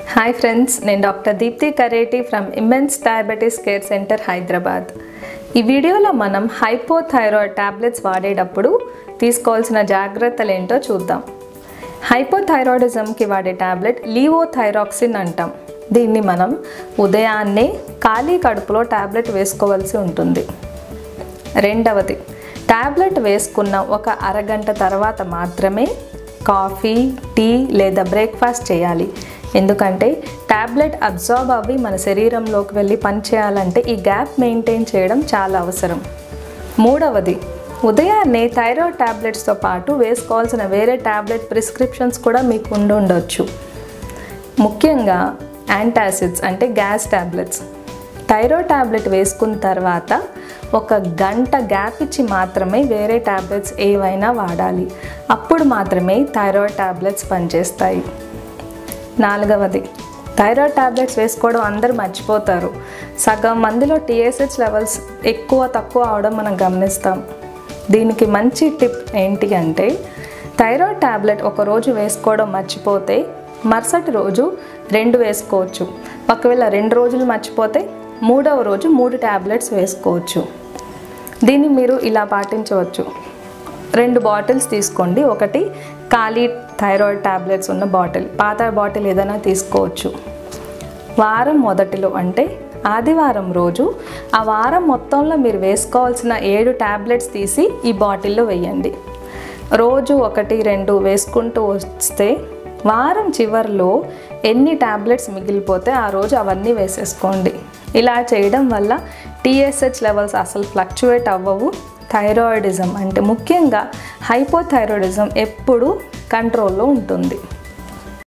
hi friends నేను doctor Deepthi Kareti from immense diabetes care centre Hyderabad ఈ వీడియోలో మనం హైపోథైరాయిడ్ టాబ్లెట్స్ వాడేటప్పుడు తీసుకోవాల్సిన జాగ్రత్తలు ఏంటో చూద్దాం హైపోథైరాయిడిజంకి వాడే టాబ్లెట్ లీవోథైరాక్సిన్ అంటాం దీన్ని మనం ఉదయాన్నే ఖాళీ కడుపులో టాబ్లెట్ వేసుకోవాల్సి ఉంటుంది రెండవది టాబ్లెట్ వేసుకున్న ఒక అరగంట తర్వాత మాత్రమే కాఫీ టీ లేదా బ్రేక్ఫాస్ట్ చేయాలి ఎందుకంటే టాబ్లెట్ అబ్జార్బ్ అవ్వి మన శరీరంలోకి వెళ్ళి పనిచేయాలంటే ఈ గ్యాప్ మెయింటైన్ చేయడం చాలా అవసరం మూడవది ఉదయాన్నే థైరాయిడ్ టాబ్లెట్స్తో పాటు వేసుకోవాల్సిన వేరే టాబ్లెట్ ప్రిస్క్రిప్షన్స్ కూడా మీకు ఉండి ఉండొచ్చు ముఖ్యంగా యాంటాసిడ్స్ అంటే గ్యాస్ టాబ్లెట్స్ థైరాయిడ్ టాబ్లెట్ వేసుకున్న తర్వాత ఒక గంట గ్యాప్ ఇచ్చి మాత్రమే వేరే టాబ్లెట్స్ ఏవైనా వాడాలి అప్పుడు మాత్రమే థైరాయిడ్ టాబ్లెట్స్ పనిచేస్తాయి నాలుగవది థైరాయిడ్ టాబ్లెట్స్ వేసుకోవడం అందరూ మర్చిపోతారు సగం మందిలో టీఎస్హెచ్ లెవెల్స్ ఎక్కువ తక్కువ అవడం మనం గమనిస్తాం దీనికి మంచి టిప్ ఏంటి అంటే థైరాయిడ్ టాబ్లెట్ ఒక రోజు వేసుకోవడం మర్చిపోతే మరుసటి రోజు రెండు వేసుకోవచ్చు ఒకవేళ రెండు రోజులు మర్చిపోతే మూడవ రోజు మూడు టాబ్లెట్స్ వేసుకోవచ్చు దీన్ని మీరు ఇలా పాటించవచ్చు రెండు బాటిల్స్ తీసుకోండి ఒకటి ఖాళీ థైరాయిడ్ టాబ్లెట్స్ ఉన్న బాటిల్ పాత బాటిల్ ఏదైనా తీసుకోవచ్చు వారం మొదటిలో అంటే ఆదివారం రోజు ఆ వారం మొత్తంలో మీరు వేసుకోవాల్సిన ఏడు టాబ్లెట్స్ తీసి ఈ బాటిల్లో వేయండి రోజు ఒకటి రెండు వేసుకుంటూ వస్తే వారం చివరిలో ఎన్ని టాబ్లెట్స్ మిగిలిపోతే ఆ రోజు అవన్నీ వేసేసుకోండి ఇలా చేయడం వల్ల టీఎస్హెచ్ లెవెల్స్ అసలు ఫ్లక్చువేట్ అవ్వవు థైరాయిడిజం అంటే ముఖ్యంగా హైపోథైరాయిడిజం ఎప్పుడూ కంట్రోల్లో ఉంటుంది